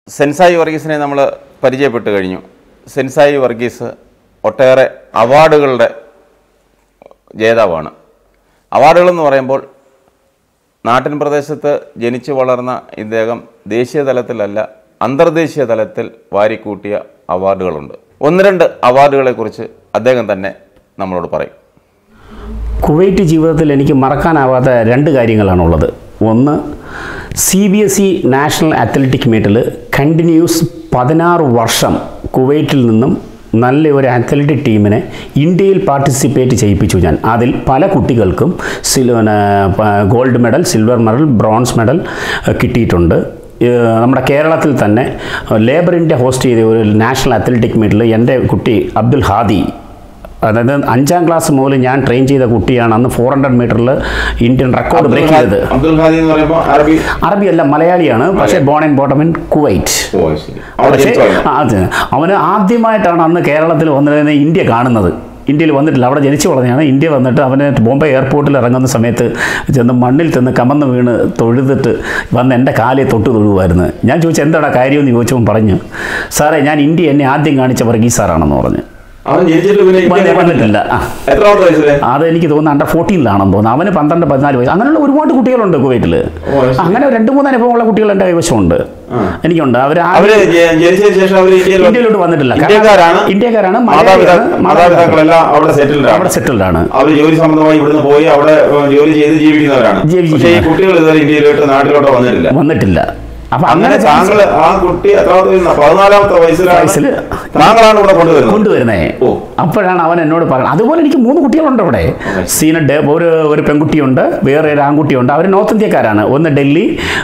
Sensei വർഗീസിനെ നമ്മൾ പരിചയപ്പെട്ട് കഴിഞ്ഞു സെൻസായി വർഗീസ് ഒട്ടേറെ അവാർഡുകളുടെ ജേതാവാണ് അവാർഡുകളെന്ന് പറയുമ്പോൾ നാട്ടിൻ പ്രദേശത്ത് ജനിച്ചു വളർന്ന ഇദ്ദേഹം ദേശീയ തലത്തിലല്ല അന്തർദേശീയ തലത്തിൽ വാരിക്കൂട്ടിയ അവാർഡുകളുണ്ട് ഒന്ന് രണ്ട് അവാർഡുകളെക്കുറിച്ച് അദ്ദേഹം തന്നെ നമ്മളോട് പറയും കുവൈറ്റ് ജീവിതത്തിൽ എനിക്ക് മറക്കാനാവാത്ത രണ്ട് കാര്യങ്ങളാണുള്ളത് ഒന്ന് C B S E national athletic മീറ്റിൽ കണ്ടിന്യൂസ് പതിനാറ് വർഷം കുവൈറ്റിൽ നിന്നും നല്ല ഒരു അത്ലറ്റിക് ടീമിനെ ഇന്ത്യയിൽ പാർട്ടിസിപ്പേറ്റ് ചെയ്യിപ്പിച്ചു ഞാൻ അതിൽ പല കുട്ടികൾക്കും സിൽ പിന്നെ, പ- gold medal silver medal bronze medal ഏഹ്, കിട്ടിയിട്ടുണ്ട് ഏഹ്, നമ്മുടെ കേരളത്തിൽ തന്നെ ലേബർ ഇന്ത്യ ഹോസ്റ്റ് ചെയ്ത ഒരു നാഷണൽ അത്ലറ്റിക് മീറ്റിൽ എൻ്റെ കുട്ടി അബ്ദുൽ ഹാദി അതായത് അഞ്ചാം ക്ലാസ് മുതൽ ഞാൻ ട്രെയിൻ ചെയ്ത കുട്ടിയാണ് അന്ന് ഫോർ ഹൺഡ്രഡ് മീറ്ററിൽ ഇന്ത്യൻ റെക്കോർഡ് ബ്രേക്ക് ചെയ്തത് അബ്ദുൽ ഹാദി എന്ന് പറയുമ്പോൾ അറബി അറബി അല്ല മലയാളിയാണ് പക്ഷേ born and bottom in Kuwait ഓ ശരി അവിടെ പക്ഷേ ജനിച്ചു വളർന്നു. ആ, അത് അവന് ആദ്യമായിട്ടാണ് അന്ന് കേരളത്തിൽ വന്നിരുന്ന ഇന്ത്യ കാണുന്നത് ഇന്ത്യയിൽ വന്നിട്ടില്ല അവിടെ ജനിച്ചു വളർന്നതാണ് ഇന്ത്യ വന്നിട്ട് അവന് ബോംബെ എയർപോർട്ടിൽ ഇറങ്ങുന്ന സമയത്ത് ചെന്ന് മണ്ണിൽ ചെന്ന് കമന്ന് വീണ് തൊഴുതിട്ട് വന്ന് എൻ്റെ കാലിൽ തൊട്ട് തൊഴുവായിരുന്നു ഞാൻ ചോദിച്ചു എന്താടാ കാര്യമെന്ന് ചോദിച്ചപ്പോൾ പറഞ്ഞു സാറേ ഞാൻ ഇന്ത്യ എന്നെ ആദ്യം കാണിച്ച വർഗീസ് സാറാണെന്ന് പറഞ്ഞു അവൻ ജനിച്ചിട്ട് പിന്നെ ഇന്ത്യയിൽ വന്നിട്ടില്ല വന്നിട്ടില്ല. ആ എത്രാമത്തെ വയസ്സിലെ അത് എനിക്ക് തോന്നുന്നു അണ്ടർ ഫോർട്ടീനിലാണെന്ന് തോന്നുന്നു അവന് പന്ത്രണ്ട് പതിനാല് വയസ്സ് അങ്ങനെയുള്ള ഒരുപാട് കുട്ടികളുണ്ട് കുവൈറ്റിൽ ഓ, അത് ശരി. അങ്ങനെ രണ്ട് മൂന്ന് അനുഭവമുള്ള കുട്ടികൾ എൻ്റെ കൈവശമുണ്ട് ആ. എനിക്കുണ്ട് അവർ അവര് ജ- ജനിച്ചതിന് ശേഷം അവര് ഇന്ത്യയിൽ വന്നു. ഇന്ത്യയിലോട്ട് വന്നിട്ടില്ല കാരണം ഇന്ത്യക്കാരാണ് ഇന്ത്യക്കാരാണ് മാതാപിതാ- മലയാളിയാണ്, മാതാപിതാക്കളെല്ലാം അവിടെ സെറ്റിൽഡ് അവിടെ സെറ്റിൽഡ് ആണ് അവർ ജോലി സംബന്ധമായി ഇവിടുന്ന് പോയി അവിടെ ഏഹ്, ജോലി ചെയ്ത് ജീവിക്കുന്നവരാണ് ജീവിക്കുന്ന- പക്ഷേ ഈ കുട്ടികൾ ഇതുവരെ ഇന്ത്യയിലോട്ട് നാട്ടിലോട്ടോ വന്നിട്ടില്ല വന്നിട്ടില്ല അപ്പൊ അങ്ങനെ അങ്ങനെ താങ്കൾ ആ കുട്ടി എത്രാമത്തെ വയസ്സിലാ? പതിനാലാമത്തെ വയസ്സിലാണ് വയസ്സില് താങ്കളാണ് ഇവിടെ കൊണ്ടുവരുന്നത് കൊണ്ടുവരുന്നേ ഓ. അപ്പോഴാണ് അവൻ എന്നോട് പറയുന്നത് അതുപോലെ എനിക്ക് മൂന്ന് കുട്ടികളുണ്ട് അവിടെ സീന ഡെ ഒരു ഒരു പെൺകുട്ടിയുണ്ട് വേറെ ഒരു ആൺകുട്ടിയുണ്ട് അവർ നോർത്ത് ഇന്ത്യക്കാരാണ് ഒന്ന് ഡൽഹി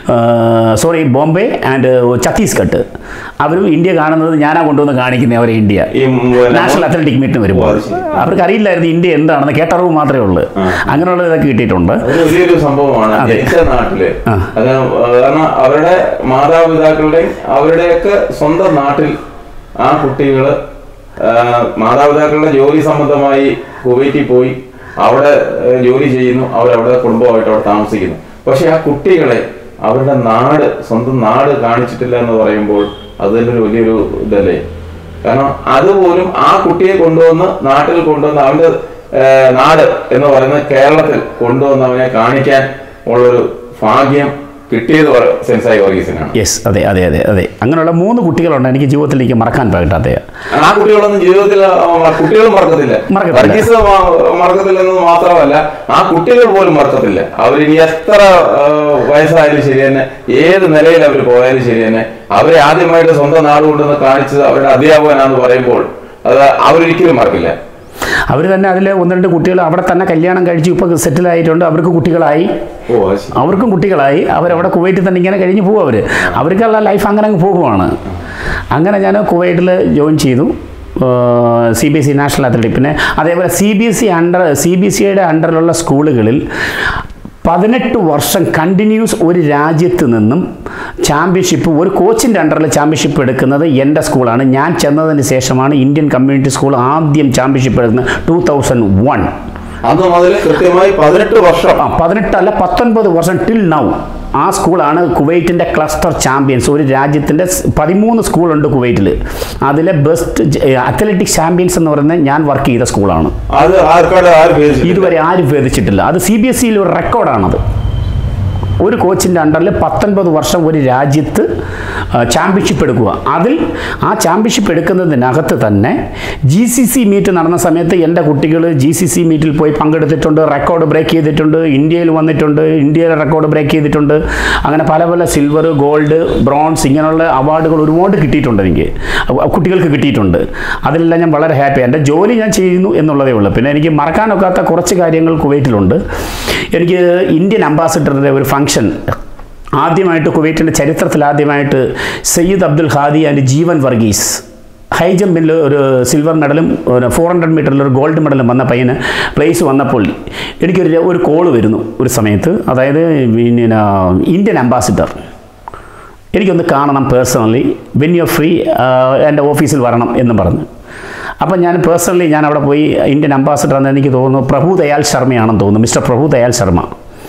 സോറി ബോംബെ ആൻഡ് ഛത്തീസ്ഗഡ് അവരും ഇന്ത്യ കാണുന്നത് ഞാനാ കൊണ്ടുവന്ന് കാണിക്കുന്നത് അവരെ ഇന്ത്യ ഈ ഉം, പിന്നെ നാഷണൽ അത്ലറ്റിക് മീറ്റിന് വരുമ്പോൾ ഓ, അത് ശരി. അവർക്ക് അറിയില്ലായിരുന്നു ഇന്ത്യ എന്താണെന്ന് കേട്ടറിവ് മാത്രമേ ഉള്ളൂ അങ്ങനെയുള്ള ഇതൊക്കെ കിട്ടിയിട്ടുണ്ട് അത് വലിയൊരു സംഭവമാണ് അതെ. ജനിച്ച നാട്ടില് ആ. അത് കാരണം അവരുടെ മാതാപിതാക്കളുടെയും അവരുടെയൊക്കെ സ്വന്തം നാട്ടിൽ ആ കുട്ടികള് ആ, മാതാപിതാക്കളുടെ ജോലി സംബന്ധമായി കുവൈറ്റിൽ പോയി അവിടെ ഏ, ജോലി ചെയ്യുന്നു അവരവിടെ കുടുംബമായിട്ട് അവിടെ താമസിക്കുന്നു പക്ഷെ ആ കുട്ടികളെ അവരുടെ നാട് സ്വന്തം നാട് കാണിച്ചിട്ടില്ല എന്ന് പറയുമ്പോൾ അത് തന്നെ ഒരു വലിയൊരു ഇതല്ലേ കാരണം അതുപോലും ആ കുട്ടിയെ കൊണ്ടുവന്ന് നാട്ടിൽ കൊണ്ടുവന്ന് അവന്റെ ഏഹ്, നാട് എന്ന് പറയുന്നത് കേരളത്തിൽ കൊണ്ടുവന്ന് അവനെ കാണിക്കാൻ ഉള്ളൊരു ഭാഗ്യം കിട്ടിയത് പറ- സെൻസായി വർഗീസിനാണ് യെസ് അതെ അതെ അതെ അതെ അങ്ങനെയുള്ള മൂന്ന് കുട്ടികളുണ്ട് എനിക്ക് ജീവിതത്തിൽ എനിക്ക് മറക്കാൻ പറ്റാത്ത ആ കുട്ടികളൊന്നും ജീവിതത്തിൽ കുട്ടികൾ മറക്കത്തില്ല മറക്കത്തില്ല. വർഗീസ് മ- മറക്കത്തില്ലെന്ന് മാത്രമല്ല ആ കുട്ടികൾ പോലും മറക്കത്തില്ല അവരിനി എത്ര ഏഹ്, വയസ്സായാലും ശരി തന്നെ ഏത് നിലയിൽ അവർ പോയാലും ശരി തന്നെ അവരെ ആദ്യമായിട്ട് സ്വന്തം നാട് കൊണ്ടുവന്ന് കാണിച്ചത് അവരുടെ അധ്യാപകനാന്ന് പറയുമ്പോൾ അത് അവരൊരിക്കലും മറക്കില്ല അവർ തന്നെ അതിൽ ഒന്ന് രണ്ട് കുട്ടികൾ അവിടെ തന്നെ കല്യാണം കഴിച്ചു ഇപ്പോൾ സെറ്റിൽ ആയിട്ടുണ്ട് അവർക്ക് കുട്ടികളായി ഓ അത് ശരി. അവർക്കും കുട്ടികളായി അവരവിടെ കുവൈറ്റിൽ തന്നെ ഇങ്ങനെ കഴിഞ്ഞ് പോകും അവർ അവർക്കുള്ള ലൈഫ് അങ്ങനെ അങ്ങ് പോകുവാണ് അങ്ങനെ ഞാൻ കുവൈറ്റിൽ ജോയിൻ ചെയ്തു C B S E national athletic പിന്നെ അതേപോലെ C B S E under C B S സിയുടെ അണ്ടറിലുള്ള സ്കൂളുകളിൽ പതിനെട്ട് വർഷം കണ്ടിന്യൂസ് ഒരു രാജ്യത്ത് നിന്നും ചാമ്പ്യൻഷിപ്പ് ഒരു കോച്ചിൻ്റെ അണ്ടറിൽ ചാമ്പ്യൻഷിപ്പ് എടുക്കുന്നത് എൻ്റെ സ്കൂളാണ് ഞാൻ ചെന്നതിന് ശേഷമാണ് ഇന്ത്യൻ കമ്മ്യൂണിറ്റി സ്കൂൾ ആദ്യം ചാമ്പ്യൻഷിപ്പ് എടുക്കുന്നത് ടൂ തൗസൻഡ് വൺ അന്ന് മുതൽ കൃത്യമായി പതിനെട്ട് വർഷം ആ പതിനെട്ടല്ല പത്തൊൻപത് വർഷം ടിൽ നൗ ആ സ്കൂളാണ് കുവൈറ്റിൻ്റെ ക്ലസ്റ്റർ ചാമ്പ്യൻസ് ഒരു രാജ്യത്തിൻ്റെ സ് പതിമൂന്ന് സ്കൂളുണ്ട് കുവൈറ്റിൽ അതിലെ ബെസ്റ്റ് അത്ലറ്റിക് ചാമ്പ്യൻസ് എന്ന് പറയുന്നത് ഞാൻ വർക്ക് ചെയ്ത സ്കൂളാണ് അത് ആർക്കാട് ആര് ഭേദിച്ചിട്ടില്ല. ഇതുവരെ ആരും ഭേദിച്ചിട്ടില്ല അത് സി ബി എസ് സിയിൽ ഒരു റെക്കോർഡാണത് ഒരു കോച്ചിൻ്റെ അണ്ടറിൽ പത്തൊൻപത് വർഷം ഒരു രാജ്യത്ത് ചാമ്പ്യൻഷിപ്പ് എടുക്കുക അതിൽ ആ ചാമ്പ്യൻഷിപ്പ് എടുക്കുന്നതിനകത്ത് തന്നെ ജി സി സി മീറ്റ് നടന്ന സമയത്ത് എൻ്റെ കുട്ടികൾ ജി സി സി മീറ്റിൽ പോയി പങ്കെടുത്തിട്ടുണ്ട് റെക്കോർഡ് ബ്രേക്ക് ചെയ്തിട്ടുണ്ട് ഇന്ത്യയിൽ വന്നിട്ടുണ്ട് ഇന്ത്യയിലെ റെക്കോർഡ് ബ്രേക്ക് ചെയ്തിട്ടുണ്ട് അങ്ങനെ പല പല സിൽവർ ഗോൾഡ് ബ്രോൺസ് ഇങ്ങനെയുള്ള അവാർഡുകൾ ഒരുപാട് കിട്ടിയിട്ടുണ്ട് എനിക്ക് അവ- കുട്ടികൾക്ക് കിട്ടിയിട്ടുണ്ട് അതിലെല്ലാം ഞാൻ വളരെ ഹാപ്പി എൻ്റെ ജോലി ഞാൻ ചെയ്യുന്നു എന്നുള്ളതേ ഉള്ളൂ പിന്നെ എനിക്ക് മറക്കാനൊക്കാത്ത കുറച്ച് കാര്യങ്ങൾ കുവൈറ്റിലുണ്ട് എനിക്ക് ഇന്ത്യൻ അംബാസിഡറുടെ ഒരു ഫംഗ്ഷൻ ആദ്യമായിട്ട് കുവൈറ്റിൻ്റെ ചരിത്രത്തിൽ ആദ്യമായിട്ട് സയ്യിദ് അബ്ദുൽ ഹാദി ആൻഡ് ജീവൻ വർഗീസ് ഹൈ ജമ്പിൽ ഒരു സിൽവർ മെഡലും ഒരു ഫോർ ഹൺഡ്രഡ് മീറ്ററിൽ ഒരു ഗോൾഡ് മെഡലും വന്ന പയ്യന് പ്ലേസ് വന്നപ്പോൾ എനിക്കൊരു ഒരു കോള് വരുന്നു ഒരു സമയത്ത് അതായത് പിന്നെ ഇന്ത്യൻ അംബാസിഡർ എനിക്കൊന്ന് കാണണം പേഴ്സണലി വെൻ യു ഫ്രീ എൻ്റെ ഓഫീസിൽ വരണം എന്ന് പറഞ്ഞു അപ്പം ഞാൻ പേഴ്സണലി ഞാൻ അവിടെ പോയി ഇന്ത്യൻ അംബാസഡർ എന്ന് എനിക്ക് തോന്നുന്നു പ്രഭു ദയാൽ ശർമ്മയാണെന്ന് തോന്നുന്നു mister Prabhu Dayal Sharma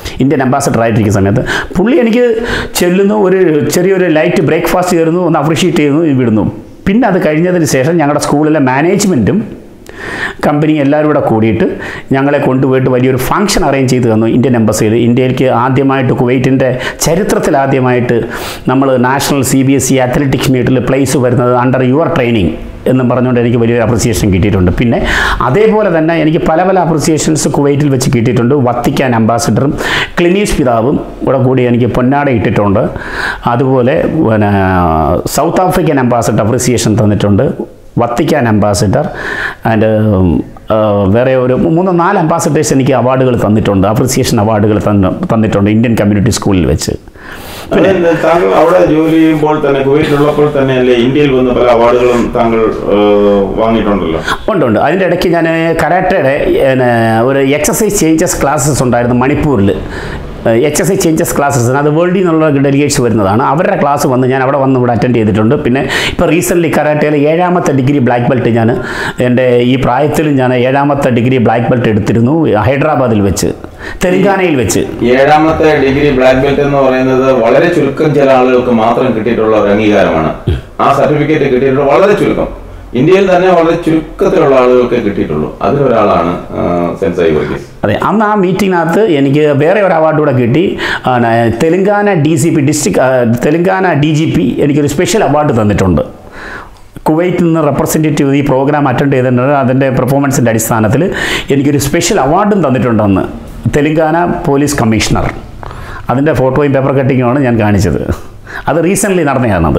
Indian ambassador ആയിട്ടിരിക്കുന്ന സമയത്ത് പുള്ളി എനിക്ക് ചെല്ലുന്നു ഒരു ചെറിയൊരു ലൈറ്റ് ബ്രേക്ക്ഫാസ്റ്റ് കയറുന്നു ഒന്ന് അപ്രീഷിയേറ്റ് ചെയ്യുന്നു വിടുന്നു പിന്നെ അത് കഴിഞ്ഞതിന് ശേഷം ഞങ്ങളുടെ സ്കൂളിലെ മാനേജ്മെൻറ്റും കമ്പനി എല്ലാവരും കൂടെ കൂടിയിട്ട് ഞങ്ങളെ കൊണ്ടുപോയിട്ട് വലിയൊരു ഫംഗ്ഷൻ അറേഞ്ച് ചെയ്ത് തന്നു ഇന്ത്യൻ എംബസിയിൽ ഇന്ത്യയിലേക്ക് ആദ്യമായിട്ട് കുവൈറ്റിൻ്റെ ചരിത്രത്തിൽ ആദ്യമായിട്ട് നമ്മൾ national C B S E athletics മീറ്റിൽ പ്ലേസ് വരുന്നത് അണ്ടർ യുവർ ട്രെയിനിങ് എന്നും പറഞ്ഞുകൊണ്ട് എനിക്ക് വലിയൊരു അപ്രിസിയേഷൻ കിട്ടിയിട്ടുണ്ട് പിന്നെ അതേപോലെ തന്നെ എനിക്ക് പല പല അപ്രിസിയേഷൻസ് കുവൈറ്റിൽ വെച്ച് കിട്ടിയിട്ടുണ്ട് വത്തിക്കാൻ അംബാസിഡറും ക്ലിനീസ് പിതാവും കൂടെ കൂടി എനിക്ക് പൊന്നാട ഇട്ടിട്ടുണ്ട് അതുപോലെ പിന്നെ സൗത്ത് ആഫ്രിക്കൻ അംബാസിഡർ അപ്രിസിയേഷൻ തന്നിട്ടുണ്ട് വത്തിക്കാൻ അംബാസിഡർ ആൻഡ് വേറെ ഒരു മൂന്ന് നാല് അംബാസിഡേഴ്സ് എനിക്ക് അവാർഡുകൾ തന്നിട്ടുണ്ട് അപ്രിസിയേഷൻ അവാർഡുകൾ തന്നു തന്നിട്ടുണ്ട് ഇന്ത്യൻ കമ്മ്യൂണിറ്റി സ്കൂളിൽ വെച്ച് അതെന്ത് താങ്കൾ അവിടെ ജോലി ചെയ്യുമ്പോൾ തന്നെ കുവൈറ്റിലുള്ളപ്പോൾ തന്നെ അല്ലേ ഇന്ത്യയിൽ വന്ന് പല അവാർഡുകളും താങ്കൾ ഏഹ്, വാങ്ങിയിട്ടുണ്ടല്ലോ ഉണ്ട് ഉണ്ട് അതിൻ്റെ ഇടയ്ക്ക് ഞാൻ കരാട്ടയുടെ പിന്നെ ഒരു എക്സസൈസ് ചേഞ്ചസ് ക്ലാസ്സസ് ഉണ്ടായിരുന്നു മണിപ്പൂരിൽ എക്സസൈസ് ചേഞ്ചസ് ക്ലാസ്സസ് അത് വേൾഡിൽ നിന്നുള്ള ഡെലിഗേറ്റ്സ് വരുന്നതാണ് അവരുടെ ക്ലാസ് വന്ന് ഞാൻ അവിടെ വന്ന് ഇവിടെ അറ്റൻഡ് ചെയ്തിട്ടുണ്ട് പിന്നെ ഇപ്പോൾ റീസെൻ്റ്ലി കരാട്ടയിൽ ഏഴാമത്തെ ഡിഗ്രി ബ്ലാക്ക് ബെൽറ്റ് ഞാൻ എൻ്റെ ഈ പ്രായത്തിൽ ഞാൻ ഏഴാമത്തെ ഡിഗ്രി ബ്ലാക്ക് ബെൽറ്റ് എടുത്തിരുന്നു ഹൈദരാബാദിൽ വെച്ച് തെലങ്കാനയിൽ വെച്ച് ഏഴാമത്തെ ഡിഗ്രി ബ്ലാക്ക് ബെൽറ്റ് എന്ന് പറയുന്നത് വളരെ ചുരുക്കം ചില ആളുകൾക്ക് മാത്രം കിട്ടിയിട്ടുള്ള ഒരു അംഗീകാരമാണ് ആ സർട്ടിഫിക്കറ്റ് കിട്ടിയിട്ടുള്ള വളരെ ചുരുക്കം ഇന്ത്യയിൽ തന്നെ വളരെ ചുരുക്കത്തിലുള്ള ആളുകൾക്ക് കിട്ടിയിട്ടുള്ളൂ അതിലൊരാളാണ് ആ, സെൻസായി വർഗീസ് അതെ അന്ന് ആ മീറ്റിങ്ങിനകത്ത് എനിക്ക് വേറെ ഒരു അവാർഡ് കൂടെ കിട്ടി ആണ് Telangana D C P district Telangana D G P എനിക്കൊരു സ്പെഷ്യൽ അവാർഡ് തന്നിട്ടുണ്ട് കുവൈറ്റിൽ നിന്ന് റെപ്രസെൻറ്റേറ്റീവ് ഈ പ്രോഗ്രാം അറ്റൻഡ് ചെയ്തിട്ടുണ്ട് അതിൻ്റെ പെർഫോമൻസിൻ്റെ അടിസ്ഥാനത്തിൽ എനിക്കൊരു സ്പെഷ്യൽ അവാർഡും തന്നിട്ടുണ്ട് അന്ന് തെലുങ്കാന പോലീസ് കമ്മീഷണർ അതിൻ്റെ ഫോട്ടോയും പേപ്പർ കട്ടിങ്ങുമാണ് ഞാൻ കാണിച്ചത് അത് റീസെൻ്റ്ലി നടന്നതാണത്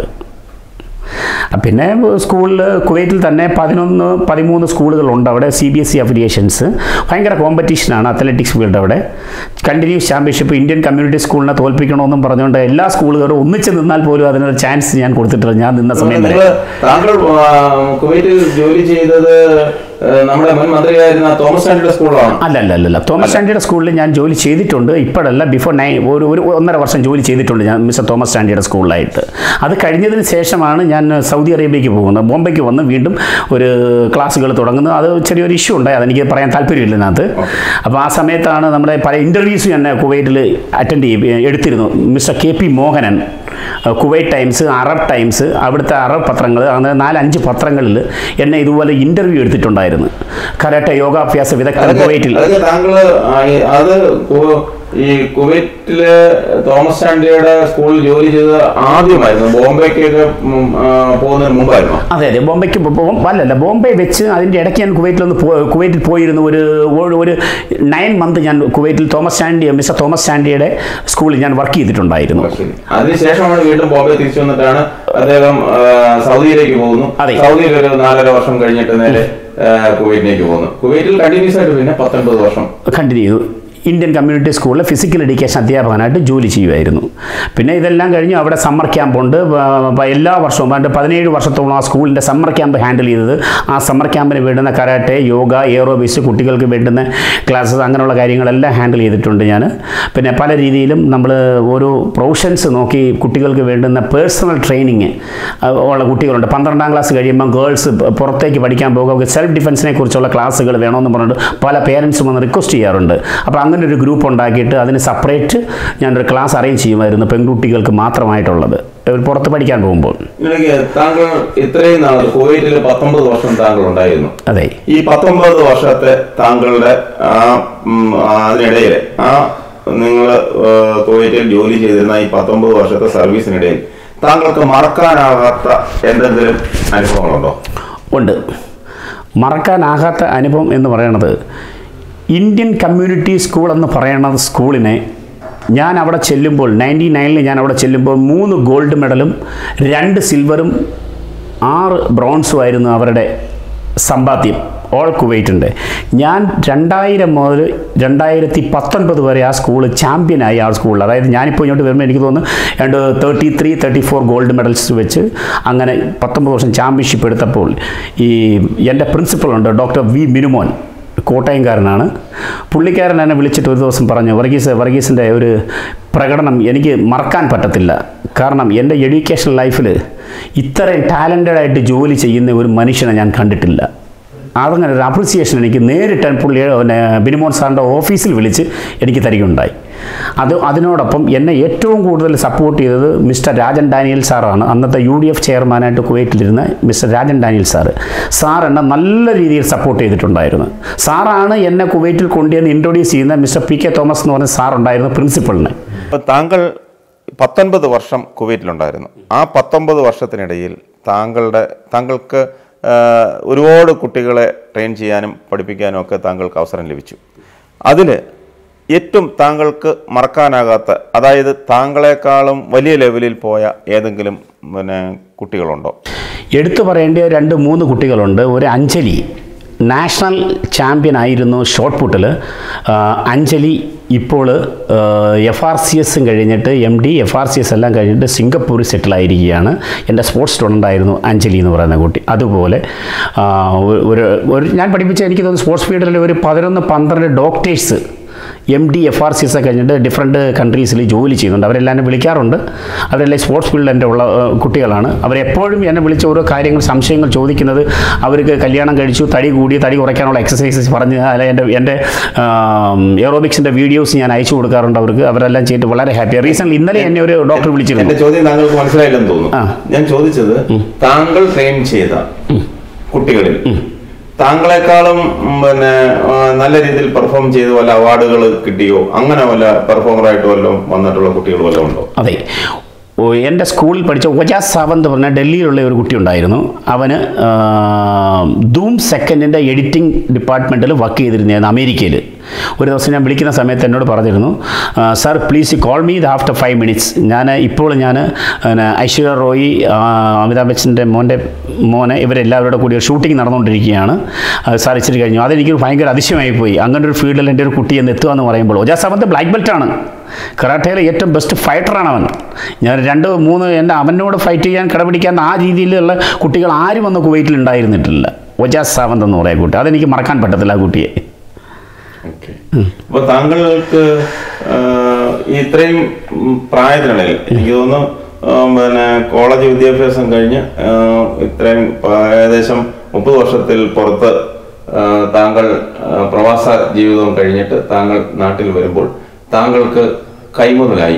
പിന്നെ സ്കൂളിൽ കുവൈറ്റിൽ തന്നെ പതിനൊന്ന് പതിമൂന്ന് സ്കൂളുകളുണ്ട് അവിടെ C B S E affiliations ഭയങ്കര കോമ്പറ്റീഷനാണ് അത്ലറ്റിക്സ് ഫീൽഡ് അവിടെ കണ്ടിന്യൂസ് ചാമ്പ്യൻഷിപ്പ് ഇന്ത്യൻ കമ്മ്യൂണിറ്റി സ്കൂളിനെ തോൽപ്പിക്കണമെന്നും പറഞ്ഞുകൊണ്ട് എല്ലാ സ്കൂളുകാരും ഒന്നിച്ച് നിന്നാൽ പോലും അതിനൊരു ചാൻസ് ഞാൻ കൊടുത്തിട്ടില്ല ഞാൻ നിന്ന സമയം വരെ നിങ്ങള് താങ്കൾ ആ, കുവൈറ്റിൽ ജോലി ചെയ്തത് ആ, നമ്മുടെ മുൻ മന്ത്രിയായിരുന്ന തോമസ് ആൻഡിയുടെ സ്കൂളാണ് അല്ല അല്ല അല്ല അല്ല തോമസ് ആൻഡിയുടെ സ്കൂളിൽ ഞാൻ ജോലി ചെയ്തിട്ടുണ്ട് ഇപ്പോഴല്ല ബിഫോർ നൈൻ ഒരു ഒരു ഒന്നര വർഷം ജോലി ചെയ്തിട്ടുണ്ട് ഞാൻ മിസ്റ്റർ തോമസ് ആൻഡിയുടെ സ്കൂളിലായിട്ട് അത് കഴിഞ്ഞതിന് ശേഷമാണ് ഞാൻ സൗദി അറേബ്യയ്ക്ക് പോകുന്നത് ബോംബെക്ക് വന്ന് വീണ്ടും ഒരു ക്ലാസ്സുകൾ തുടങ്ങുന്നത് അത് ചെറിയൊരു ഇഷ്യൂ ഉണ്ടായി അതെനിക്ക് പറയാൻ താല്പര്യമില്ല ഇതിനകത്ത് അപ്പോൾ ആ സമയത്താണ് നമ്മുടെ പല ഇൻ്റർവ്യൂസ് ഞാൻ കുവൈറ്റിൽ അറ്റൻഡ് ചെയ്യും എടുത്തിരുന്നു mister K P Mohanan Kuwait Times Arab Times അവിടുത്തെ അറബ് പത്രങ്ങൾ അങ്ങനെ നാലഞ്ച് പത്രങ്ങളിൽ എന്നെ ഇതുപോലെ ഇൻ്റർവ്യൂ എടുത്തിട്ടുണ്ടായിരുന്നു കരാട്ടെ യോഗാഭ്യാസ വിദഗ്ധൻ കുവൈറ്റിൽ അതൊക്കെ താങ്കള് ആ, ഈ- അത് കു- ഈ കുവൈറ്റില് തോമസ് ചാണ്ടിയുടെ സ്കൂളിൽ ജോലി ചെയ്തത് ആദ്യമായിരുന്നു ബോംബെക്കൊക്കെ ഉം, ആ, പോകുന്നതിന് മുമ്പായിരുന്നു അതെ അതെ ബോംബെക്ക് പോകും അല്ലല്ല ബോംബെ വെച്ച് അതിൻ്റെ ഇടയ്ക്ക് ഞാൻ കുവൈറ്റിലൊന്ന് പോ കുവൈറ്റിൽ പോയിരുന്നു ഒരു ഒരു- ഒരു നയൻ മന്ത് ഞാൻ കുവൈറ്റിൽ തോമസ് ചാണ്ടി മിസ്റ്റർ തോമസ് ചാണ്ടിയുടെ സ്കൂളിൽ ഞാൻ വർക്ക് ചെയ്തിട്ടുണ്ടായിരുന്നു അതിനുശേഷമാണ് വീണ്ടും ബോംബെ തിരിച്ചു വന്നിട്ടാണ് അദ്ദേഹം ആ, സൗദിയിലേക്ക് പോകുന്നു അതെ. സൗദിയിൽ ഒരു നാലര വർഷം കഴിഞ്ഞിട്ട് നേരെ ആ, കുവൈറ്റിലേക്ക് പോകുന്നു കുവൈറ്റിൽ കണ്ടിന്യൂസ് ആയിട്ട് പിന്നെ പത്തൊൻപത് വർഷം കണ്ടിന്യൂ ചെയ്തു ഇന്ത്യൻ കമ്മ്യൂണിറ്റി സ്കൂളിൽ ഫിസിക്കൽ എഡ്യൂക്കേഷൻ അധ്യാപകനായിട്ട് ജോലി ചെയ്യുമായിരുന്നു പിന്നെ ഇതെല്ലാം കഴിഞ്ഞ് അവിടെ സമ്മർ ക്യാമ്പുണ്ട് വ- വ- എല്ലാ വർഷവും പണ്ട് പതിനേഴ് വർഷത്തോളം ആ സ്കൂളിൻ്റെ സമ്മർ ക്യാമ്പ് ഹാൻഡിൽ ചെയ്തത് ആ സമ്മർ ക്യാമ്പിന് വേണ്ടുന്ന കരാട്ടെ യോഗ എയറോബിക്സ് കുട്ടികൾക്ക് വേണ്ടുന്ന ക്ലാസ്സസ് അങ്ങനെയുള്ള കാര്യങ്ങളെല്ലാം ഹാൻഡിൽ ചെയ്തിട്ടുണ്ട് ഞാൻ പിന്നെ പല രീതിയിലും നമ്മൾ ഓരോ പ്രൊഫഷൻസ് നോക്കി കുട്ടികൾക്ക് വേണ്ടുന്ന പേഴ്സണൽ ട്രെയിനിങ് ഉള്ള കുട്ടികളുണ്ട് പന്ത്രണ്ടാം ക്ലാസ് കഴിയുമ്പോൾ ഗേൾസ് പുറത്തേക്ക് പഠിക്കാൻ പോകുക സെൽഫ് ഡിഫൻസിനെ കുറിച്ചുള്ള ക്ലാസ്സുകൾ വേണമെന്ന് പറഞ്ഞിട്ട് പല പേരൻസും വന്ന് റിക്വസ്റ്റ് ചെയ്യാറുണ്ട് അപ്പോൾ അങ്ങനെ ഒരു ഗ്രൂപ്പ് ഉണ്ടാക്കിയിട്ട് അതിന് സെപ്പറേറ്റ് ഞാനൊരു ക്ലാസ് അറേഞ്ച് ചെയ്യുമായിരുന്നു പെൺകുട്ടികൾക്ക് മാത്രമായിട്ടുള്ളത് ഇവർ പുറത്ത് പഠിക്കാൻ പോകുമ്പോൾ ഇതിലേക്ക് താങ്കൾ ഇത്രയും നാൾ കുവൈറ്റിൽ പത്തൊമ്പത് വർഷം താങ്കൾ ഉണ്ടായിരുന്നു അതെ ഈ പത്തൊമ്പത് വർഷത്തെ താങ്കളുടെ ആ ഉം, അതിനിടയിൽ ആ നിങ്ങൾ കുവൈറ്റിൽ ജോലി ചെയ്തിരുന്ന ഈ പത്തൊമ്പത് വർഷത്തെ സർവീസിനിടയിൽ താങ്കൾക്ക് മറക്കാനാകാത്ത എന്തെങ്കിലും അനുഭവങ്ങളുണ്ടോ ഉണ്ട് മറക്കാനാകാത്ത അനുഭവം എന്ന് പറയുന്നത് ഇന്ത്യൻ കമ്മ്യൂണിറ്റി സ്കൂൾ എന്ന് പറയുന്ന സ്കൂളിനെ ഞാൻ അവിടെ ചെല്ലുമ്പോൾ നയൻറ്റി നയനിൽ ഞാൻ അവിടെ ചെല്ലുമ്പോൾ മൂന്ന് ഗോൾഡ് മെഡലും രണ്ട് സിൽവറും ആറ് ബ്രോൺസും ആയിരുന്നു അവരുടെ സമ്പാദ്യം ഓൾ കുവൈറ്റിൻ്റെ ഞാൻ രണ്ടായിരം മുതൽ രണ്ടായിരത്തി പത്തൊൻപത് വരെ ആ സ്കൂൾ ചാമ്പ്യനായി ആ സ്കൂളിൽ അതായത് ഞാനിപ്പോൾ ഇങ്ങോട്ട് വരുമ്പോൾ എനിക്ക് തോന്നുന്നു രണ്ട് thirty three thirty four gold medals വെച്ച് അങ്ങനെ പത്തൊമ്പത് വർഷം ചാമ്പ്യൻഷിപ്പ് എടുത്തപ്പോൾ ഈ എൻ്റെ പ്രിൻസിപ്പളുണ്ട് ഡോക്ടർ വി മിനുമോൻ കോട്ടയംകാരനാണ് പുള്ളിക്കാരൻ എന്നെ വിളിച്ചിട്ട് ഒരു ദിവസം പറഞ്ഞു വർഗീസ് വർഗീസിൻ്റെ ഒരു പ്രകടനം എനിക്ക് മറക്കാൻ പറ്റത്തില്ല കാരണം എൻ്റെ എഡ്യൂക്കേഷൻ ലൈഫിൽ ഇത്രയും ടാലൻറ്റഡ് ആയിട്ട് ജോലി ചെയ്യുന്ന ഒരു മനുഷ്യനെ ഞാൻ കണ്ടിട്ടില്ല അതങ്ങനെ ഒരു അപ്രിസിയേഷൻ എനിക്ക് നേരിട്ട് പുള്ളി പിന്നെ ബിനിമോൻ സാറിൻ്റെ ഓഫീസിൽ വിളിച്ച് എനിക്ക് തരികയുണ്ടായി അത് അതിനോടൊപ്പം എന്നെ ഏറ്റവും കൂടുതൽ സപ്പോർട്ട് ചെയ്തത് മിസ്റ്റർ രാജൻ ഡാനിയൽ സാറാണ് അന്നത്തെ യു ഡി എഫ് ചെയർമാനായിട്ട് കുവൈറ്റിലിരുന്ന mister Rajan Daniel sir sir എന്നെ നല്ല രീതിയിൽ സപ്പോർട്ട് ചെയ്തിട്ടുണ്ടായിരുന്നു സാറാണ് എന്നെ കുവൈറ്റിൽ കൊണ്ടുവന്ന് ഇൻട്രൊഡ്യൂസ് ചെയ്യുന്ന മിസ്റ്റർ പി കെ തോമസ് എന്ന് പറഞ്ഞ സാർ ഉണ്ടായിരുന്നു പ്രിൻസിപ്പളിന് അപ്പോൾ താങ്കൾ പത്തൊൻപത് വർഷം കുവൈറ്റിലുണ്ടായിരുന്നു ആ പത്തൊമ്പത് വർഷത്തിനിടയിൽ താങ്കളുടെ താങ്കൾക്ക് ആ, ഒരുപാട് കുട്ടികളെ ട്രെയിൻ ചെയ്യാനും പഠിപ്പിക്കാനും ഒക്കെ താങ്കൾക്ക് അവസരം ലഭിച്ചു അതിൽ ഏറ്റവും താങ്കൾക്ക് മറക്കാനാകാത്ത അതായത് താങ്കളെക്കാളും വലിയ ലെവലിൽ പോയ ഏതെങ്കിലും പിന്നെ കുട്ടികളുണ്ടോ എടുത്തു പറയേണ്ട രണ്ട് മൂന്ന് കുട്ടികളുണ്ട് ഒരു അഞ്ജലി നാഷണൽ ചാമ്പ്യൻ ആയിരുന്നു ഷോട്ട് പുട്ടിൽ അഞ്ജലി ഇപ്പോൾ എഫ് ആർ സി എസും കഴിഞ്ഞിട്ട് M D F R C S എല്ലാം കഴിഞ്ഞിട്ട് സിംഗപ്പൂരിൽ സെറ്റിലായിരിക്കുകയാണ് എൻ്റെ സ്പോർട്സ് സ്റ്റുഡൻ്റ് ആയിരുന്നു അഞ്ജലി എന്ന് പറയുന്ന കുട്ടി അതുപോലെ ആ, ഒ- ഒരു ഒരു ഞാൻ പഠിപ്പിച്ച എനിക്ക് തോന്നുന്നു സ്പോർട്സ് ഫീൽഡിൽ ഒരു പതിനൊന്ന് പന്ത്രണ്ട് doctors M D F R C S ഒക്കെ കഴിഞ്ഞിട്ട് ഡിഫറെൻറ്റ് കൺട്രീസിൽ ജോലി ചെയ്യുന്നുണ്ട് അവരെല്ലാം എന്നെ വിളിക്കാറുണ്ട് അവരെല്ലാം സ്പോർട്സ് ഫീൽഡിൽ എൻ്റെ ഉള്ള ഏഹ്, കുട്ടികളാണ് അവരെപ്പോഴും എന്നെ വിളിച്ച് ഓരോ കാര്യങ്ങൾ സംശയങ്ങൾ ചോദിക്കുന്നത് അവർക്ക് കല്യാണം കഴിച്ചു തടി കൂടി തടി കുറയ്ക്കാനുള്ള എക്സസൈസസ് പറഞ്ഞ് അല്ലെ എൻ്റെ എൻ്റെ എയറോബിക്സിൻ്റെ വീഡിയോസ് ഞാൻ അയച്ചു കൊടുക്കാറുണ്ട് അവർക്ക് അവരെല്ലാം ചെയ്തിട്ട് വളരെ ഹാപ്പിയാണ് റീസെൻ്റ് ഇന്നലെ എന്നെ ഒരു ഡോക്ടർ വിളിച്ചിരുന്നു എന്റെ ചോദ്യം താങ്കൾക്ക് മനസ്സിലായില്ലെന്ന് തോന്നുന്നു ആ. ഞാൻ ചോദിച്ചത് താങ്കൾ ട്രെയിൻ ചെയ്ത കുട്ടികളിൽ താങ്കളെക്കാളും ഉം, പിന്നെ ആ, നല്ല രീതിയിൽ പെർഫോം ചെയ്ത് വല്ല അവാർഡുകൾ കിട്ടിയോ അങ്ങനെ വല്ല പെർഫോമറായിട്ട് വല്ലതും വന്നിട്ടുള്ള കുട്ടികൾ വല്ലതും ഉണ്ടോ അതെ ഓ, എൻ്റെ സ്കൂളിൽ പഠിച്ച ഒജാസ് സാവന്ത് പറഞ്ഞ ഡൽഹിയിലുള്ള ഒരു കുട്ടി ഉണ്ടായിരുന്നു അവന് ആ, ധൂം സെക്കൻഡിൻ്റെ എഡിറ്റിംഗ് ഡിപ്പാർട്ട്മെൻറ്റിൽ വർക്ക് ചെയ്തിരുന്നതായിരുന്നു അമേരിക്കയിൽ ഒരു ദിവസം ഞാൻ വിളിക്കുന്ന സമയത്ത് എന്നോട് പറഞ്ഞിരുന്നു സാർ പ്ലീസ് കോൾ മീ ഇത് ആഫ്റ്റർ ഫൈവ് മിനിറ്റ്സ് ഞാൻ ഇപ്പോൾ ഞാൻ പിന്നെ ഐശ്വര്യ റോയി ആ, അമിതാഭ് ബച്ചൻ്റെ മോൻ്റെ മോനെ ഇവരെല്ലാവരുടെ കൂടി ഒരു ഷൂട്ടിംഗ് നടന്നുകൊണ്ടിരിക്കുകയാണ് അത് സാർ ഇച്ചിരി കഴിഞ്ഞു അതെനിക്ക് ഭയങ്കര അതിശയമായി പോയി അങ്ങനെ ഒരു ഫീൽഡിൽ എൻ്റെ ഒരു കുട്ടി എന്ന് എത്തുക എന്ന് പറയുമ്പോൾ ഒജാസ് സാവന്ത് ബ്ലാക്ക് ബെൽറ്റാണ് കറാട്ടയിലെ ഏറ്റവും ബെസ്റ്റ് ഫൈറ്ററാണ് അവൻ ഞാൻ രണ്ട് മൂന്ന് എൻ്റെ അവനോട് ഫൈറ്റ് ചെയ്യാൻ കിടപിടിക്കാൻ ആ രീതിയിലുള്ള കുട്ടികൾ ആരും അന്ന് കുവൈറ്റിൽ ഉണ്ടായിരുന്നിട്ടില്ല ഒജാസ് സാവന്ത് എന്ന് പറയാൻ കുട്ടി അതെനിക്ക് മറക്കാൻ പറ്റത്തില്ല ആ കുട്ടിയെ ഓക്കെ അപ്പൊ താങ്കൾക്ക് ആ, ഈ ഇത്രയും ഉം, പ്രായത്തിനിടയിൽ എനിക്ക് തോന്നുന്നു ആ, പിന്നെ കോളേജ് വിദ്യാഭ്യാസം കഴിഞ്ഞ് ആ, ഇത്രയും പ- ഏകദേശം മുപ്പത് വർഷത്തിൽ പുറത്ത് ആ, താങ്കൾ ആ, പ്രവാസ ജീവിതം കഴിഞ്ഞിട്ട് താങ്കൾ നാട്ടിൽ വരുമ്പോൾ താങ്കൾക്ക് കൈമുതലായി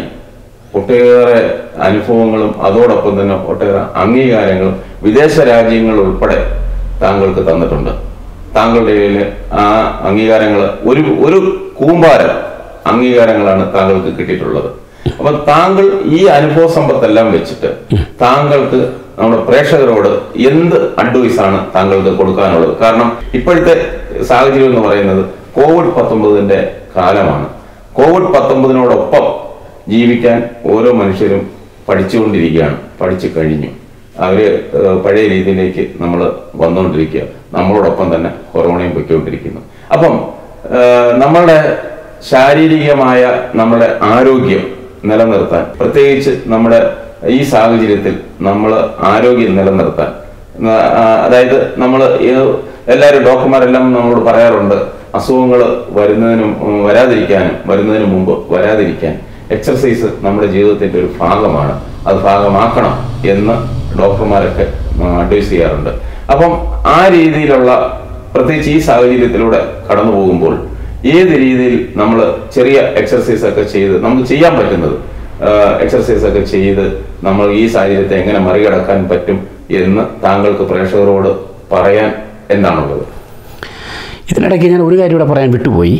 ഒട്ടേറെ അനുഭവങ്ങളും അതോടൊപ്പം തന്നെ ഒട്ടേറെ അംഗീകാരങ്ങളും വിദേശ രാജ്യങ്ങൾ ഉൾപ്പെടെ താങ്കൾക്ക് തന്നിട്ടുണ്ട് താങ്കളുടെ കയ്യിൽ ആ അംഗീകാരങ്ങൾ ഒരു ഒരു കൂമ്പാരം അംഗീകാരങ്ങളാണ് താങ്കൾക്ക് കിട്ടിയിട്ടുള്ളത് അപ്പൊ താങ്കൾ ഈ അനുഭവ സമ്പത്തെല്ലാം വെച്ചിട്ട് താങ്കൾക്ക് നമ്മുടെ പ്രേക്ഷകരോട് എന്ത് അഡ്വൈസ് ആണ് താങ്കൾക്ക് കൊടുക്കാനുള്ളത് കാരണം ഇപ്പോഴത്തെ സാഹചര്യം എന്ന് പറയുന്നത് കോവിഡ് പത്തൊമ്പതിന്റെ കാലമാണ് കോവിഡ് പത്തൊമ്പതിനോടൊപ്പം ജീവിക്കാൻ ഓരോ മനുഷ്യരും പഠിച്ചുകൊണ്ടിരിക്കുകയാണ് പഠിച്ചു കഴിഞ്ഞു അവര് ഏഹ്, പഴയ രീതിയിലേക്ക് നമ്മൾ വന്നുകൊണ്ടിരിക്കുക നമ്മളോടൊപ്പം തന്നെ കൊറോണയും പൊയ്ക്കൊണ്ടിരിക്കുന്നു അപ്പം ഏഹ്, നമ്മളുടെ ശാരീരികമായ നമ്മുടെ ആരോഗ്യം നിലനിർത്താൻ പ്രത്യേകിച്ച് നമ്മുടെ ഈ സാഹചര്യത്തിൽ നമ്മൾ ആരോഗ്യം നിലനിർത്താൻ ന- ആ, അതായത് നമ്മൾ എല്ലാവരും ഡോക്ടർമാരെല്ലാം നമ്മളോട് പറയാറുണ്ട് അസുഖങ്ങൾ വരുന്നതിനും ഉം, വരാതിരിക്കാനും വരുന്നതിന് മുമ്പ് വരാതിരിക്കാൻ എക്സർസൈസ് നമ്മുടെ ജീവിതത്തിന്റെ ഒരു ഭാഗമാണ് അത് ഭാഗമാക്കണം എന്ന് ഡോക്ടർമാരൊക്കെ അഡ്വൈസ് ചെയ്യാറുണ്ട് അപ്പം ആ രീതിയിലുള്ള പ്രത്യേകിച്ച് ഈ സാഹചര്യത്തിലൂടെ കടന്നു പോകുമ്പോൾ ഏത് രീതിയിൽ നമ്മൾ ചെറിയ എക്സർസൈസ് ഒക്കെ ചെയ്ത് നമുക്ക് ചെയ്യാൻ പറ്റുന്നത് എക്സർസൈസ് ഒക്കെ ചെയ്ത് നമ്മൾ ഈ സാഹചര്യത്തെ എങ്ങനെ മറികടക്കാൻ പറ്റും എന്ന് താങ്കൾക്ക് പ്രേക്ഷകരോട് പറയാൻ എന്താണുള്ളത് ഇതിനിടയ്ക്ക് ഞാൻ ഒരു കാര്യം കൂടെ പറയാൻ വിട്ടുപോയി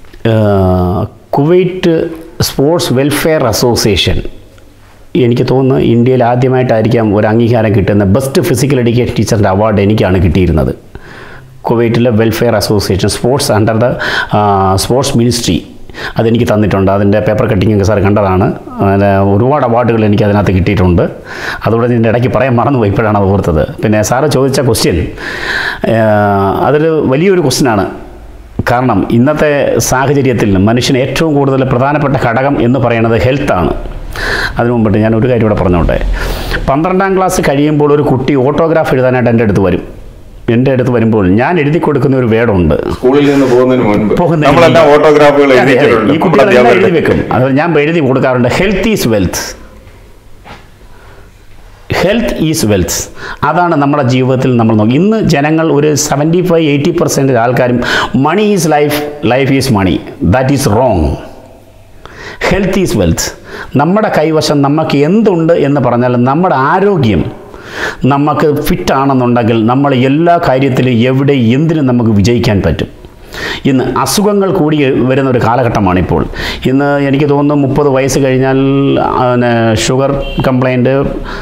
ഏഹ്, കുവൈറ്റ് സ്പോർട്സ് വെൽഫെയർ അസോസിയേഷൻ എനിക്ക് തോന്നുന്നു ഇന്ത്യയിൽ ആദ്യമായിട്ടായിരിക്കാം ഒരു അംഗീകാരം കിട്ടുന്ന ബെസ്റ്റ് ഫിസിക്കൽ എഡ്യൂക്കേഷൻ ടീച്ചറിൻ്റെ അവാർഡ് എനിക്കാണ് കിട്ടിയിരുന്നത് കുവൈറ്റിലെ welfare association sports under the sports ministry അതെനിക്ക് തന്നിട്ടുണ്ട് അതിൻ്റെ പേപ്പർ കട്ടിങ് ഒക്കെ സാർ കണ്ടതാണ് അതിന് ഒരുപാട് അവാർഡുകൾ എനിക്ക് അതിനകത്ത് കിട്ടിയിട്ടുണ്ട് അതുകൊണ്ട് ഇതിൻ്റെ ഇടയ്ക്ക് പറയാൻ മറന്നുപോയി ഇപ്പോഴാണ് അത് ഓർത്തത് പിന്നെ സാറ് ചോദിച്ച ക്വസ്റ്റ്യൻ അതൊരു വലിയൊരു ക്വസ്റ്റ്യനാണ് കാരണം ഇന്നത്തെ സാഹചര്യത്തിൽ മനുഷ്യന് ഏറ്റവും കൂടുതൽ പ്രധാനപ്പെട്ട ഘടകം എന്ന് പറയുന്നത് ഹെൽത്താണ് അതിനു മുമ്പിട്ട് ഞാൻ ഒരു കാര്യം ഇവിടെ പറഞ്ഞോട്ടെ പന്ത്രണ്ടാം ക്ലാസ് കഴിയുമ്പോൾ ഒരു കുട്ടി ഓട്ടോഗ്രാഫ് എഴുതാനായിട്ട് എൻ്റെ അടുത്ത് വരും എൻ്റെ അടുത്ത് വരുമ്പോൾ ഞാൻ എഴുതി കൊടുക്കുന്ന ഒരു വേർഡുണ്ട് സ്കൂളിൽ നിന്ന് പോകുന്നതിന് മുൻപ് പോകുന്നതിന് നമ്മളെല്ലാം മുൻപ്. ഓട്ടോഗ്രാഫുകൾ അതെ, അതെ. എഴുതിയിട്ടുണ്ട് ഈ നമ്മുടെ കുട്ടികളെല്ലാം എഴുതി അധ്യാപകരുടെ. വെക്കും അത് ഞാൻ എഴുതി കൊടുക്കാറുണ്ട് health is wealth health is wealth അതാണ് നമ്മുടെ ജീവിതത്തിൽ നമ്മൾ നോക്കി ഇന്ന് ജനങ്ങൾ ഒരു സെവൻറ്റി ഫൈവ് എയ്റ്റി പെർസെൻറ്റ് ആൾക്കാരും money is life life is money that is wrong health is wealth നമ്മുടെ കൈവശം നമുക്ക് എന്തുണ്ട് എന്ന് പറഞ്ഞാൽ നമ്മുടെ ആരോഗ്യം നമുക്ക് ഫിറ്റാണെന്നുണ്ടെങ്കിൽ നമ്മൾ എല്ലാ കാര്യത്തിലും എവിടെ എന്തിനും നമുക്ക് വിജയിക്കാൻ പറ്റും ഇന്ന് അസുഖങ്ങൾ കൂടി വരുന്ന ഒരു കാലഘട്ടമാണ് ഇപ്പോൾ ഇന്ന് എനിക്ക് തോന്നുന്നു മുപ്പത് വയസ്സ് കഴിഞ്ഞാൽ ആ, പിന്നെ sugar complaint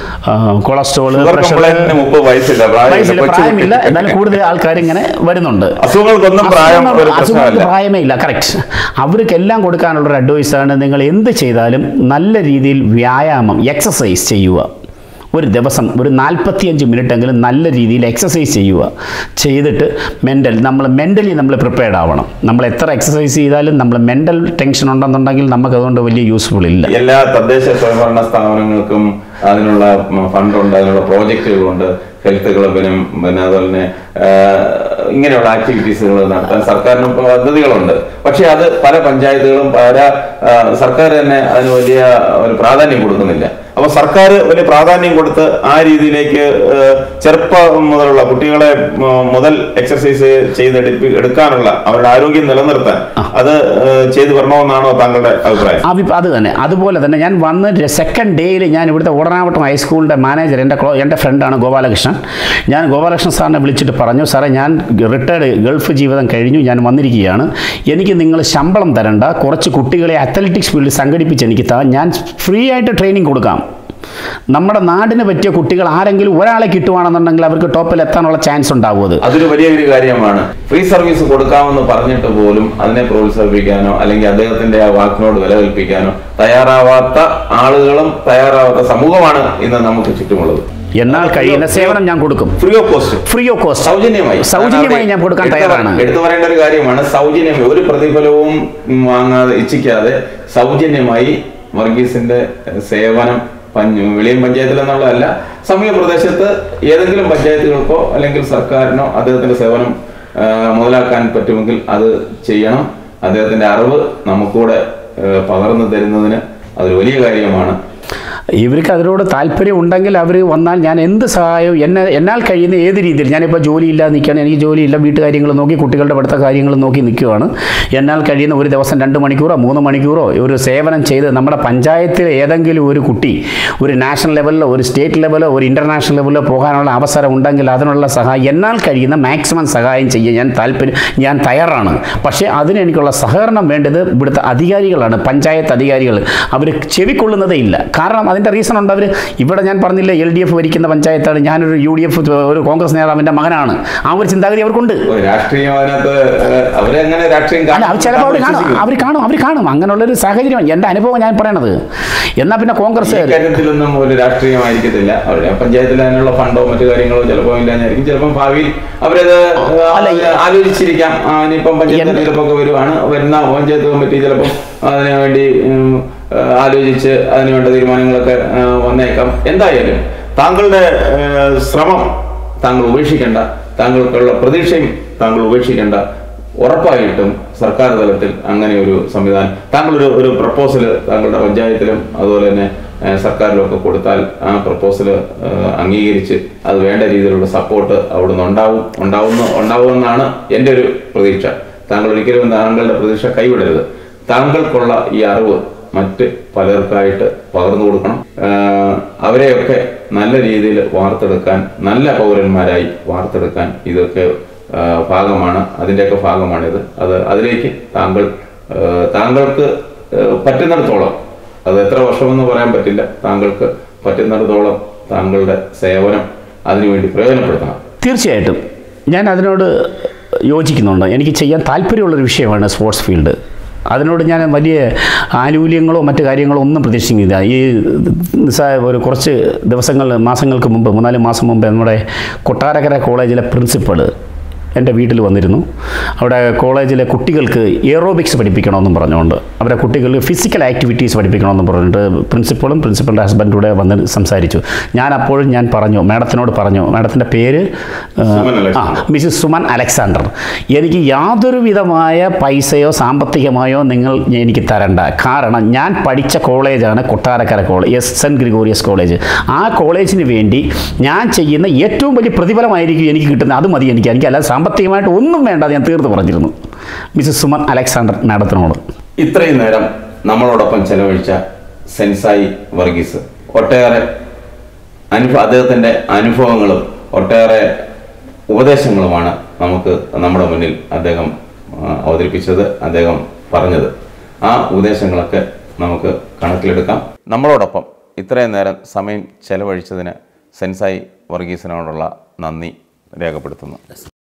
cholesterol sugar pressure കംപ്ലൈന്റിന് മുപ്പത് വയസ്സില്ല പ്രായമില്ല വയസ്സില്ല കൊച്ചു പ്രായമില്ല കുട്ടി. എന്നാലും കൂടുതൽ ആൾക്കാർ ഇങ്ങനെ വരുന്നുണ്ട് അസുഖങ്ങൾക്കൊന്നും പ്രായം അസുഖങ്ങൾ- ഒരു അസുഖങ്ങൾക്ക് പ്രശ്നമല്ല പ്രായമേ ഇല്ല കറക്റ്റ് അവർക്കെല്ലാം കൊടുക്കാനുള്ള ഒരു അഡ്വൈസാണ് നിങ്ങൾ എന്ത് ചെയ്താലും നല്ല രീതിയിൽ വ്യായാമം എക്സസൈസ് ചെയ്യുക ഒരു ദിവസം ഒരു നാൽപ്പത്തിയഞ്ച് മിനിറ്റെങ്കിലും നല്ല രീതിയിൽ എക്സസൈസ് ചെയ്യുക ചെയ്തിട്ട് മെൻ്റൽ നമ്മൾ മെൻ്റലി നമ്മൾ പ്രിപ്പയർഡ് ആവണം നമ്മൾ എത്ര എക്സസൈസ് ചെയ്താലും നമ്മൾ മെൻ്റൽ ടെൻഷൻ ഉണ്ടെന്നുണ്ടെങ്കിൽ നമുക്ക് അതുകൊണ്ട് വലിയ യൂസ്ഫുൾ ഇല്ല എല്ലാ തദ്ദേശ സ്വയംഭരണ സ്ഥാപനങ്ങൾക്കും അതിനുള്ള ഫണ്ടുണ്ട് അതിനുള്ള പ്രോജക്റ്റുകളുണ്ട് ഹെൽത്ത് ക്ലബിനും പിന്നെ അതുപോലെ തന്നെ ആ, ഇങ്ങനെയുള്ള ആക്ടിവിറ്റീസുകൾ നടത്താൻ സർക്കാരിന് പദ്ധതികളുണ്ട് പക്ഷെ അത് പല പഞ്ചായത്തുകളും പല ആ, സർക്കാർ തന്നെ അതിന് വലിയ ഒരു പ്രാധാന്യം കൊടുക്കുന്നില്ല അപ്പൊ സർക്കാർ വലിയ പ്രാധാന്യം കൊടുത്ത് ആ രീതിയിലേക്ക് ഏഹ്, ചെറുപ്പം മുതലുള്ള കുട്ടികളെ ഉം, മുതൽ എക്സർസൈസ് ചെയ്തെടുപ്പി എടുക്കാനുള്ള അവരുടെ ആരോഗ്യം നിലനിർത്താൻ അത് ഏഹ്, ചെയ്തു വരണമെന്നാണോ താങ്കളുടെ അഭിപ്രായം അഭി അത് തന്നെ അതുപോലെ തന്നെ ഞാൻ വന്ന് സെക്കൻഡ് ഡേയിൽ ഞാൻ ഇവിടുത്തെ ഓടനാവട്ടം ഹൈസ്കൂളിൻ്റെ മാനേജർ എൻ്റെ ക്ലോ എൻ്റെ ഫ്രണ്ടാണ് ഗോപാലകൃഷ്ണൻ ഞാൻ ഗോപാലകൃഷ്ണൻ സാറിനെ വിളിച്ചിട്ട് പറഞ്ഞു സാറേ ഞാൻ റിട്ടയർഡ് ഗൾഫ് ജീവിതം കഴിഞ്ഞു ഞാൻ വന്നിരിക്കുകയാണ് എനിക്ക് നിങ്ങൾ ശമ്പളം തരണ്ട കുറച്ച് കുട്ടികളെ അത്ലറ്റിക്സ് ഫീൽഡിൽ സംഘടിപ്പിച്ച് എനിക്ക് താ ഞാൻ ഫ്രീ ആയിട്ട് ട്രെയിനിങ് കൊടുക്കാം നമ്മുടെ നാടിന് പറ്റിയ കുട്ടികൾ ആരെങ്കിലും ഒരാളെ കിട്ടുവാണെന്നുണ്ടെങ്കിൽ അവർക്ക് ടോപ്പിൽ എത്താനുള്ള ചാൻസ് ഉണ്ടാവും അത് അതൊരു വലിയ ഒരു കാര്യമാണ് ഫ്രീ സർവീസ് കൊടുക്കാമെന്ന് പറഞ്ഞിട്ട് പോലും അതിനെ പ്രോത്സാഹിപ്പിക്കാനോ അല്ലെങ്കിൽ അദ്ദേഹത്തിന്റെ ആ വാക്കിനോട് വില കൽപ്പിക്കാനോ തയ്യാറാവാത്ത ആളുകളും തയ്യാറാവാത്ത സമൂഹമാണ് ഇന്ന് നമുക്ക് ചുറ്റുമുള്ളത് എന്നാൽ കഴിയുന്ന സേവനം ഞാൻ കൊടുക്കും free of cost free of cost സൗജന്യമായി സൗജന്യമായി ഞാൻ കൊടുക്കാൻ എടുത്തു തയ്യാറാണ് പറ- എടുത്തു പറയേണ്ട ഒരു കാര്യമാണ് സൗജന്യമായി ഒരു പ്രതിഫലവും ഉം, വാങ്ങാതെ ഇച്ഛിക്കാതെ സൗജന്യമായി വർഗീസിന്റെ സേവനം പഞ്ച് വെളിയം പഞ്ചായത്തിൽ എന്നുള്ളതല്ല സമീപ പ്രദേശത്ത് ഏതെങ്കിലും പഞ്ചായത്തുകൾക്കോ അല്ലെങ്കിൽ സർക്കാരിനോ അദ്ദേഹത്തിന്റെ സേവനം ആ, മുതലാക്കാൻ പറ്റുമെങ്കിൽ അത് ചെയ്യണം അദ്ദേഹത്തിന്റെ അറിവ് നമുക്കൂടെ ആ, പകർന്നു തരുന്നതിന് അതൊരു വലിയ കാര്യമാണ് ഇവർക്ക് അതിനോട് താല്പര്യം ഉണ്ടെങ്കിൽ അവർ വന്നാൽ ഞാൻ എന്ത് സഹായവും എന്നെ എന്നാൽ കഴിയുന്ന ഏത് രീതിയിൽ ഞാനിപ്പോൾ ജോലിയില്ലാതെ നിൽക്കുകയാണ് എനിക്ക് ജോലിയില്ല വീട്ടുകാര്യങ്ങൾ നോക്കി കുട്ടികളുടെ പഠിത്ത കാര്യങ്ങൾ നോക്കി നിൽക്കുകയാണ് എന്നാൽ കഴിയുന്ന ഒരു ദിവസം രണ്ട് മണിക്കൂറോ മൂന്ന് മണിക്കൂറോ ഒരു സേവനം ചെയ്ത് നമ്മുടെ പഞ്ചായത്തിലെ ഏതെങ്കിലും ഒരു കുട്ടി ഒരു നാഷണൽ ലെവലിലോ ഒരു സ്റ്റേറ്റ് ലെവലോ ഒരു ഇൻ്റർനാഷണൽ ലെവലിലോ പോകാനുള്ള അവസരം ഉണ്ടെങ്കിൽ അതിനുള്ള സഹായം എന്നാൽ കഴിയുന്ന മാക്സിമം സഹായം ചെയ്യാൻ ഞാൻ താല്പര്യം ഞാൻ തയ്യാറാണ് പക്ഷേ അതിന് എനിക്കുള്ള സഹകരണം വേണ്ടത് ഇവിടുത്തെ അധികാരികളാണ് പഞ്ചായത്ത് അധികാരികൾ അവർ ചെവിക്കൊള്ളുന്നതേ ഇല്ല കാരണം അതിൻ്റെ റീസൺ ഉണ്ട് അവർ ഇവിടെ ഞാൻ പറഞ്ഞില്ല എൽ ഡി എഫ് ഭരിക്കുന്ന പഞ്ചായത്താണ് ഞാനൊരു യു ഡി എഫ് ഒരു കോൺഗ്രസ് നേതാവിൻ്റെ മകനാണ് ആ ഒരു ചിന്താഗതി അവർക്കുണ്ട് ഒരു രാഷ്ട്രീയം അതിനകത്ത് ആ, അവരെങ്ങനെ രാഷ്ട്രീയം അല്ല അവർ ചിലപ്പോൾ അവർ കാണും വിശ്വസിക്കും. അവർ കാണും അവർ കാണും അങ്ങനെയുള്ളൊരു സാഹചര്യമാണ് എൻ്റെ അനുഭവം ഞാൻ പറയണത് എന്നാൽ പിന്നെ കോൺഗ്രസ് ഈ കാര്യത്തിലൊന്നും ഒരു രാഷ്ട്രീയമായിരിക്കത്തില്ല അവരുടെ പഞ്ചായത്തിൽ അതിനുള്ള ഫണ്ടോ മറ്റു കാര്യങ്ങളോ ചിലപ്പോൾ ഇല്ലാഞ്ഞായിരിക്കും ചിലപ്പം ഭാവിയിൽ അവരത് അല്ല, ഈ- ആലോചിച്ചിരിക്കാം ആ, ഇനിയിപ്പം പഞ്ചായത്ത് എൻ- തെരഞ്ഞെടുപ്പൊക്കെ വരുവാണ് വരുന്ന പഞ്ചായത്ത് കമ്മിറ്റി ചിലപ്പം അതിനു വേണ്ടി ഉം, ആ, ആലോചിച്ച് അതിന് വേണ്ട തീരുമാനങ്ങളൊക്കെ ആ, വന്നേക്കാം എന്തായാലും താങ്കളുടെ ആ, ശ്രമം താങ്കൾ ഉപേക്ഷിക്കേണ്ട താങ്കൾക്കുള്ള പ്രതീക്ഷയും താങ്കൾ ഉപേക്ഷിക്കേണ്ട ഉറപ്പായിട്ടും സർക്കാർ തലത്തിൽ അങ്ങനെ ഒരു സംവിധാനം താങ്കൾ ഒരു ഒരു പ്രപ്പോസൽ താങ്കളുടെ പഞ്ചായത്തിലും അതുപോലെ തന്നെ ഏഹ്, സർക്കാരിലും ഒക്കെ കൊടുത്താൽ ആ പ്രപ്പോസൽ അംഗീകരിച്ച് അത് വേണ്ട രീതിയിലുള്ള സപ്പോർട്ട് അവിടുന്ന് ഉണ്ടാവും ഉണ്ടാവുന്ന ഉണ്ടാവുമെന്നാണ് എൻ്റെ ഒരു പ്രതീക്ഷ താങ്കൾ ഒരിക്കലും താങ്കളുടെ പ്രതീക്ഷ കൈവിടരുത് താങ്കൾക്കുള്ള ഈ അറിവ് മറ്റ് പലർക്കായിട്ട് പകർന്നു കൊടുക്കണം ഏഹ്, അവരെയൊക്കെ നല്ല രീതിയിൽ വാർത്തെടുക്കാൻ നല്ല പൗരന്മാരായി വാർത്തെടുക്കാൻ ഇതൊക്കെ ആ, ഭാഗമാണ് അതിൻ്റെയൊക്കെ ഭാഗമാണിത് അത് അതിലേക്ക് താങ്കൾ ആ, താങ്കൾക്ക് ആ, പറ്റുന്നിടത്തോളം അത് എത്ര വർഷമെന്ന് പറയാൻ പറ്റില്ല താങ്കൾക്ക് പറ്റുന്നിടത്തോളം താങ്കളുടെ സേവനം അതിനുവേണ്ടി പ്രയോജനപ്പെടുത്തണം തീർച്ചയായിട്ടും ഞാൻ അതിനോട് യോജിക്കുന്നുണ്ട് എനിക്ക് ചെയ്യാൻ താല്പര്യമുള്ളൊരു വിഷയമാണ് സ്പോർട്സ് ഫീൽഡ് അതിനോട് ഞാൻ വലിയ ആനുകൂല്യങ്ങളോ മറ്റു കാര്യങ്ങളോ ഒന്നും പ്രതീക്ഷിക്കുന്നില്ല ഈ നിസ്സാ- ഒരു കുറച്ച് ദിവസങ്ങൾ മാസങ്ങൾക്ക് മുമ്പ് മൂന്നാല് മാസം മുമ്പ് നമ്മുടെ കൊട്ടാരക്കര കോളേജിലെ പ്രിൻസിപ്പൾ എൻ്റെ വീട്ടിൽ വന്നിരുന്നു അവിടെ കോളേജിലെ കുട്ടികൾക്ക് എയറോബിക്സ് പഠിപ്പിക്കണമെന്നും പറഞ്ഞുകൊണ്ട് അവരെ കുട്ടികൾക്ക് ഫിസിക്കൽ ആക്ടിവിറ്റീസ് പഠിപ്പിക്കണമെന്നും പറഞ്ഞിട്ട് പ്രിൻസിപ്പളും പ്രിൻസിപ്പളുടെ ഹസ്ബൻഡ് കൂടെ വന്ന് സംസാരിച്ചു ഞാൻ അപ്പോഴും ഞാൻ പറഞ്ഞു മാഡത്തിനോട് പറഞ്ഞു മാഡത്തിൻ്റെ പേര് ആ, സുമൻ ആ അലക്സാണ്ടർ. മിസ്സിസ് സുമൻ അലക്സാണ്ടർ എനിക്ക് യാതൊരു വിധമായ പൈസയോ സാമ്പത്തികമായോ നിങ്ങൾ എനിക്ക് തരണ്ട കാരണം ഞാൻ പഠിച്ച കോളേജാണ് Kottarakkara college S saint Gregorios college ആ കോളേജിന് വേണ്ടി ഞാൻ ചെയ്യുന്ന ഏറ്റവും വലിയ പ്രതിഫലമായിരിക്കും എനിക്ക് കിട്ടുന്നത് അത് മതി എനിക്ക് എനിക്ക് അല്ലാതെ സാമ്പത്തികമായിട്ട് ഒന്നും വേണ്ട അത് ഞാൻ തീർത്ത് പറഞ്ഞിരുന്നു മിസ്സിസ് സുമൻ അലക്സാണ്ടർ മാഡത്തിനോട് ഇത്രയും നേരം നമ്മളോടൊപ്പം ചെലവഴിച്ച സെൻസായി വർഗീസ് ഒട്ടേറെ അനുഭവ അദ്ദേഹത്തിൻ്റെ അനുഭവങ്ങളും ഒട്ടേറെ ഉപദേശങ്ങളുമാണ് നമുക്ക് നമ്മുടെ മുന്നിൽ അദ്ദേഹം ആ, അവതരിപ്പിച്ചത് അദ്ദേഹം പറഞ്ഞത് ആ ഉപദേശങ്ങളൊക്കെ നമുക്ക് കണക്കിലെടുക്കാം നമ്മളോടൊപ്പം ഇത്രയും നേരം സമയം ചെലവഴിച്ചതിന് സെൻസായി വർഗീസിനോടുള്ള നന്ദി രേഖപ്പെടുത്തുന്നു